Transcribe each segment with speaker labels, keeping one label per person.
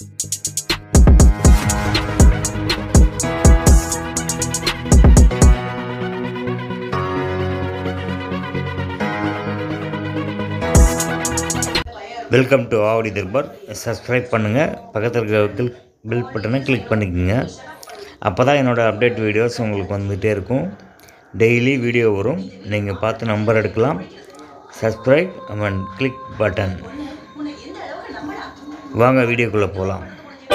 Speaker 1: welcome to Avadi Darbar subscribe பண்ணுங்கள் பக்கத்தில் இருக்கிற கிளிக் பெல் பட்டனை கிளிக் பண்ணிக்கோங்க அப்போ தான் என்னோடய அப்டேட் வீடியோஸ் உங்களுக்கு வந்துகிட்டே இருக்கும் டெய்லி வீடியோ வரும் நீங்கள் பார்த்து நம்பர் எடுக்கலாம் சப்ஸ்கிரைப் அண்ட் கிளிக் பட்டன் வாங்க வீடியோக்குள்ளே போகலாம்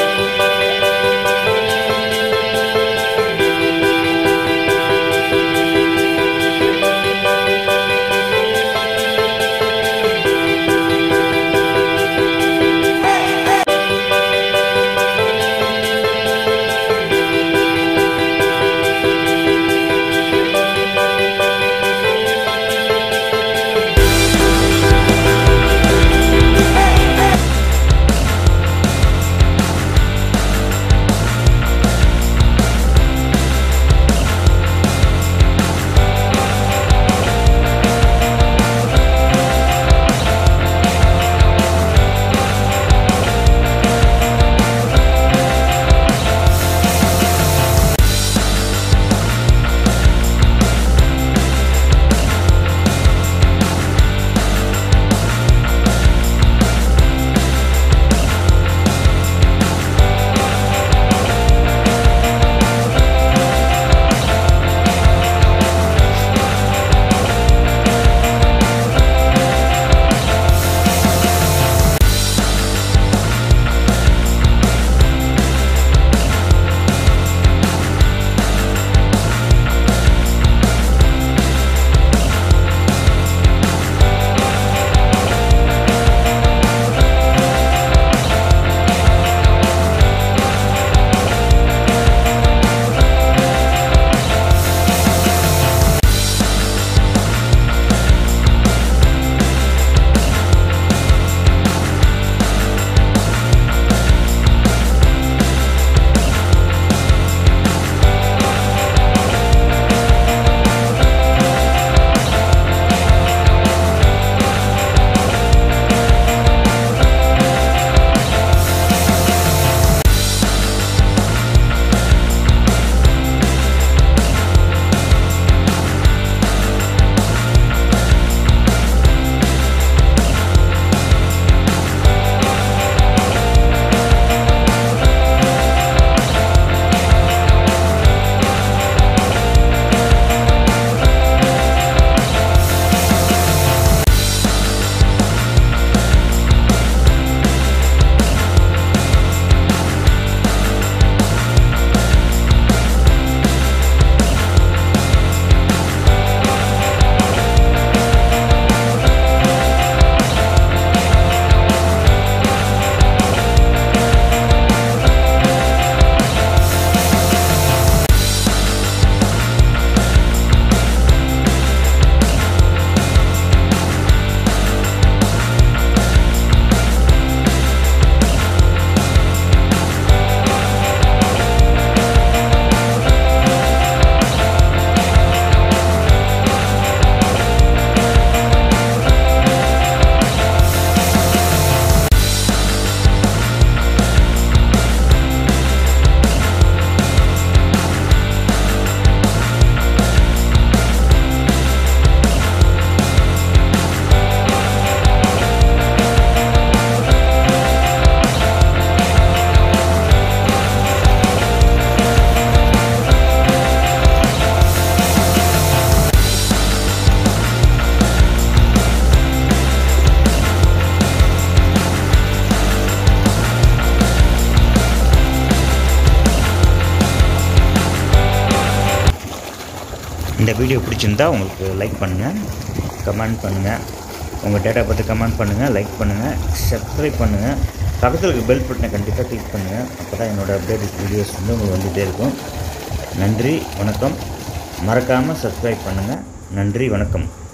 Speaker 1: இந்த வீடியோ பிடிச்சிருந்தா உங்களுக்கு லைக் பண்ணுங்கள் கமெண்ட் பண்ணுங்கள் உங்கள் டேட்டா பார்த்து கமெண்ட் பண்ணுங்கள் லைக் பண்ணுங்கள் சப்ஸ்கிரைப் பண்ணுங்கள் பக்கத்தில் இருக்க பெல் பட்டனை கண்டிப்பாக கிளிக் பண்ணுங்கள் அப்போ தான் என்னோடய அப்டேட் வீடியோஸ் வந்து உங்களுக்கு வந்துகிட்டே இருக்கும் நன்றி வணக்கம் மறக்காமல் சப்ஸ்கிரைப் பண்ணுங்கள் நன்றி வணக்கம்